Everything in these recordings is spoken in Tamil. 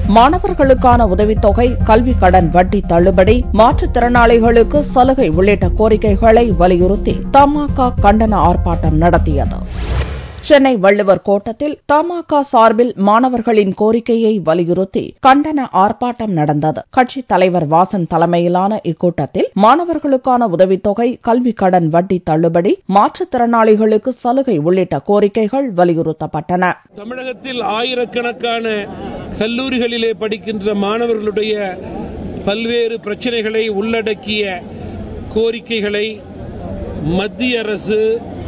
மாணவர்களுக்கான உதவித்தொகை கல்வி கடன் வட்டி தள்ளுபடி மாற்றுத்திறனாளிகளுக்கு சலுகை உள்ளிட்ட கோரிக்கைகளை வலியுறுத்தி தமாக கண்டன ஆர்ப்பாட்டம் நடத்தியது சென்னை வள்ளுவர் கோட்டத்தில் தமாக சார்பில் மாணவர்களின் கோரிக்கையை வலியுறுத்தி கண்டன ஆர்ப்பாட்டம் நடந்தது கட்சித் தலைவர் வாசன் தலைமையிலான இக்கூட்டத்தில் மாணவர்களுக்கான உதவித்தொகை கல்வி கடன் வட்டி தள்ளுபடி மாற்றுத்திறனாளிகளுக்கு சலுகை உள்ளிட்ட கோரிக்கைகள் வலியுறுத்தப்பட்டன தமிழகத்தில் ஆயிரக்கணக்கான கல்லூரிகளிலே படிக்கின்ற மாணவர்களுடைய பல்வேறு பிரச்சனைகளை உள்ளடக்கிய கோரிக்கைகளை மத்திய அரசு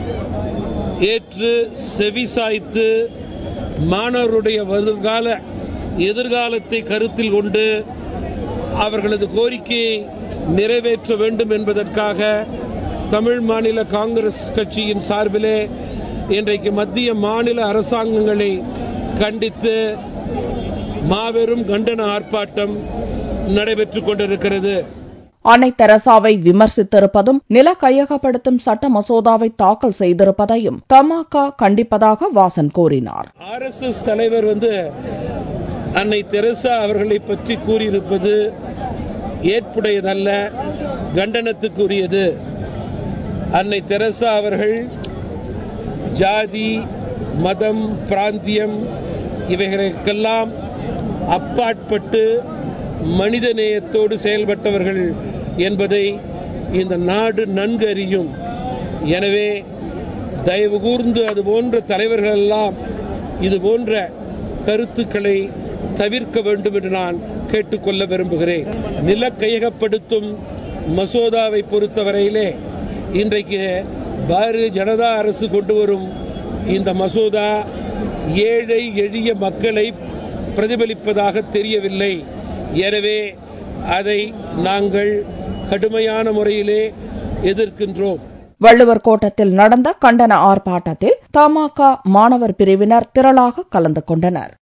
ஏற்று செவிசாய்த்து மாணவருடைய வருங்கால எதிர்காலத்தை கருத்தில் கொண்டு அவர்களது கோரிக்கையை நிறைவேற்ற வேண்டும் என்பதற்காக தமிழ் மாநில காங்கிரஸ் கட்சியின் சார்பிலே இன்றைக்கு மத்திய மாநில அரசாங்கங்களை கண்டித்து மாபெரும் கண்டன ஆர்ப்பாட்டம் நடைபெற்றுக் கொண்டிருக்கிறது அன்னை தெரசாவை விமர்சித்திருப்பதும் நில கையகப்படுத்தும் சட்ட மசோதாவை தாக்கல் செய்திருப்பதையும் தமாக கண்டிப்பதாக வாசன் கூறினார் ஆர் எஸ் எஸ் தலைவர் வந்து அன்னை தெரசா அவர்களை பற்றி கூறியிருப்பது ஏற்புடையதல்ல கண்டனத்துக்குரியது அன்னை தெரசா அவர்கள் ஜாதி மதம் பிராந்தியம் இவைகளுக்கெல்லாம் அப்பாற்பட்டு மனித நேயத்தோடு செயல்பட்டவர்கள் என்பதை இந்த நாடு நன்கு அறியும் எனவே தயவு கூர்ந்து அது போன்ற தலைவர்கள் எல்லாம் இது போன்ற கருத்துக்களை தவிர்க்க வேண்டும் என்று நான் கேட்டுக்கொள்ள விரும்புகிறேன் நில கையகப்படுத்தும் மசோதாவை பொறுத்தவரையிலே இன்றைக்கு பாரதிய ஜனதா அரசு கொண்டு வரும் இந்த மசோதா ஏழை எளிய மக்களை பிரதிபலிப்பதாக தெரியவில்லை எனவே அதை நாங்கள் கடுமையான முறையிலே எதிர்க்கின்றோம் வள்ளுவர் கோட்டத்தில் நடந்த கண்டன ஆர்ப்பாட்டத்தில் தமாக மாணவர் பிரிவினர் திரளாக கலந்து கொண்டனர்